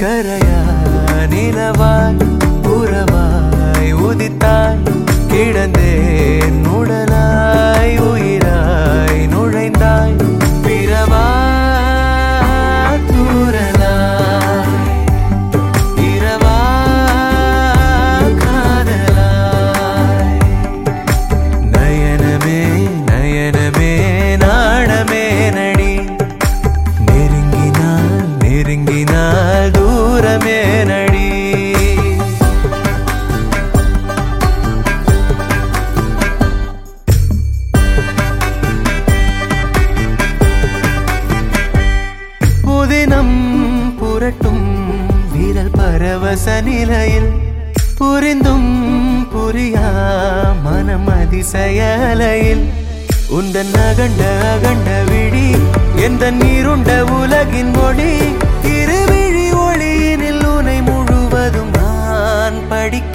கரையா நிலவாய் உறவாய் உதித்தாய் கிடந்தேன் உடலாய் உயிராய் நுழைந்தாய் பிறவா தூரலாய் இரவா காதலாய் நயனமே நயனமே நாணமே நடி நெருங்கினால் நெருங்கினால் தூரமே நடி புதினம் புரட்டும் விரல் பரவச நிலையில் புரிந்தும் புரியா மனம் அதிசயலையில் உந்தன் அகண்ட அகண்ட விழி எந்த நீருண்ட உலகின் மொழி திருவிழி ஒளியினில் உனை முழுவதும் நான் படிக்க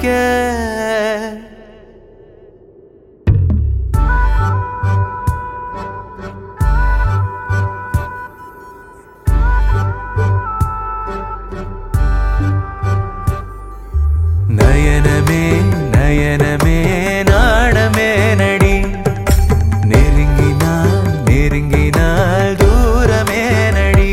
நயனமே நயனமே நாணமே நடி நெருங்கினால் நெருங்கினால் தூரமே நடி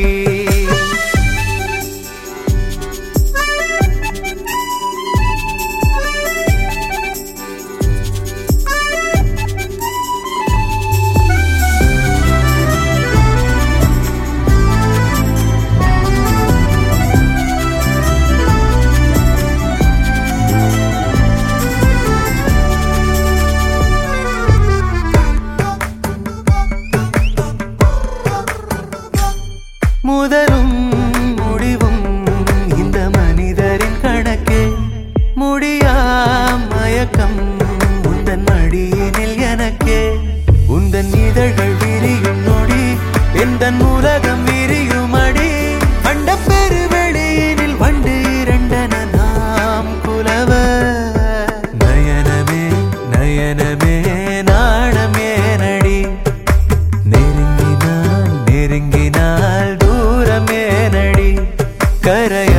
முதலும் முடிவும் இந்த மனிதரின் கணக்கே முடியா மயக்கம் உந்தன் மடியினில் எனக்கே உந்தன் இதழ்கள் விரியும் நொடி எந்தன் உலகம் விரியும் அடி அண்ட பெருவெளியினில் வண்டு இரண்டன நாம் குலவ நயனமே நயனமே நாணமே நடி நெருங்கினால் நெருங்கினால் தூரமே நடி கரைய